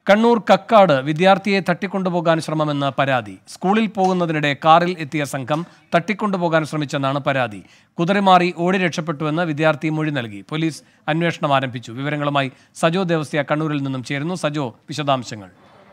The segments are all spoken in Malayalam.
കണ്ണൂർ കക്കാട് വിദ്യാർത്ഥിയെ തട്ടിക്കൊണ്ടുപോകാൻ ശ്രമമെന്ന് പരാതി സ്കൂളിൽ പോകുന്നതിനിടെ കാറിൽ എത്തിയ സംഘം തട്ടിക്കൊണ്ടുപോകാൻ ശ്രമിച്ചെന്നാണ് പരാതി കുതിരമാറി ഓടി രക്ഷപ്പെട്ടുവെന്ന് വിദ്യാർത്ഥി മൊഴി നൽകി പോലീസ് അന്വേഷണം ആരംഭിച്ചു വിവരങ്ങളുമായി സജോ ദേവസ്യ കണ്ണൂരിൽ നിന്നും ചേരുന്നു സജോ വിശദാംശങ്ങൾ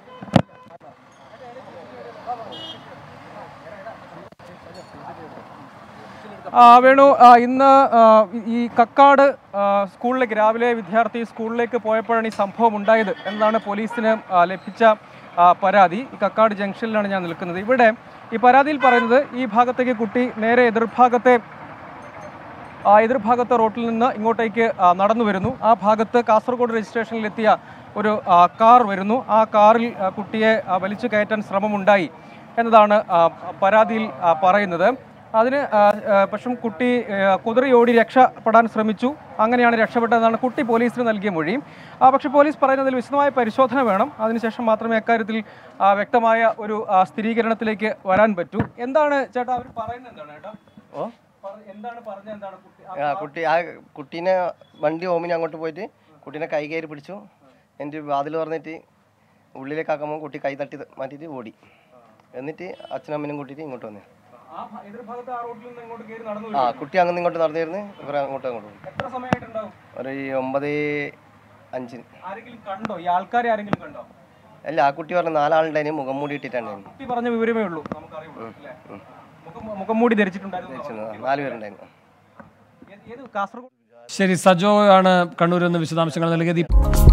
ആ, വേണു ആ, ഇന്ന് ആ, ഈ കക്കാട് ആ, സ്കൂളിലേക്ക് രാവിലെ വിദ്യാർത്ഥി സ്കൂളിലേക്ക് പോയപ്പോഴാണ് ഈ സംഭവം ഉണ്ടായത് എന്നതാണ് പോലീസിന് ആ, ലഭിച്ച ആ, പരാതി ഈ കക്കാട് ജംഗ്ഷനിലാണ് ഞാൻ നിൽക്കുന്നത് ഇവിടെ ഈ പരാതിയിൽ പറയുന്നത് ഈ ഭാഗത്തേക്ക് കുട്ടി നേരെ എതിർഭാഗത്തെ ആ എതിർഭാഗത്തെ റോട്ടിൽ നിന്ന് ഇങ്ങോട്ടേക്ക് ആ, നടന്നു വരുന്നു ആ ഭാഗത്ത് കാസർഗോഡ് രജിസ്ട്രേഷനിലെത്തിയ ഒരു ആ, കാർ വരുന്നു ആ കാറിൽ ആ, കുട്ടിയെ ആ, വലിച്ചു കയറ്റാൻ ശ്രമമുണ്ടായി എന്നതാണ് ആ, പരാതിയിൽ ആ, പറയുന്നത് അതിന് ആ, ആ, പക്ഷേ കുട്ടി ആ, കുതിരയോടി രക്ഷപ്പെടാൻ ശ്രമിച്ചു അങ്ങനെയാണ് രക്ഷപ്പെട്ടതെന്നാണ് കുട്ടി പോലീസിന് നൽകിയ മൊഴി ആ, പക്ഷേ പോലീസ് പറയുന്നതിൽ വിശദമായ പരിശോധന വേണം അതിനുശേഷം മാത്രമേ അക്കാര്യത്തിൽ ആ, വ്യക്തമായ ഒരു ആ, സ്ഥിരീകരണത്തിലേക്ക് വരാൻ പറ്റൂ എന്താണ് ചേട്ടാ അവർ പറയുന്നത് എന്താണ് ചേട്ടാ ഓ പറ- എന്താണ് പറഞ്ഞത് എന്താണ് കുട്ടി ആ ആ കുട്ടി ആ കുട്ടീനെ വണ്ടി ഓമിന് അങ്ങോട്ട് പോയിട്ട് കുട്ടീനെ കൈ കയറി പിടിച്ചു എന്നിട്ട് വാതിൽ തുറന്നിട്ട് ഉള്ളിലേക്ക് ആക്കുമ്പോൾ കുട്ടി കൈ തട്ടി മാറ്റിയിട്ട് ഓടി എന്നിട്ട് അച്ഛനും അമ്മനും കൂട്ടിയിട്ട് ഇങ്ങോട്ട് വന്നു ആ ഭ- എതിർഭാഗത്ത് ആ റോഡിൽ നിന്ന് ഇങ്ങോട്ട് കയറി നടന്നു ആ വരും. കുട്ടി അങ്ങനെ ഇങ്ങോട്ട് നടന്നിരുന്നു ഇവർ അങ്ങോട്ട് അങ്ങോട്ട് പോയി എത്ര സമയമായിട്ടുണ്ടാവും ഒരു ഒമ്പത് അഞ്ചിന് ആരെങ്കിലും കണ്ടോ ഈ ആൾക്കാരെ ആരെങ്കിലും കണ്ടോ അല്ല ആ കുട്ടി പറഞ്ഞ നാലാളുണ്ടായിരുന്നു മുഖം മൂടി ഇട്ടിട്ടുണ്ടായിരുന്നു കുട്ടി പറഞ്ഞ വിവരമേ ഉള്ളൂ നമുക്കറിയുള്ളൂ അല്ലേ മുഖം മുഖം മൂടി ധരിച്ചിട്ടുണ്ടായിരുന്നു നാല് പേരുണ്ടായിരുന്നു ഏത്- ഏത് കാസർഗോഡ് ശരി സജോ ആണ് കണ്ണൂരിൽ നിന്ന് വിശദാംശങ്ങൾ നൽകിയത് ഈ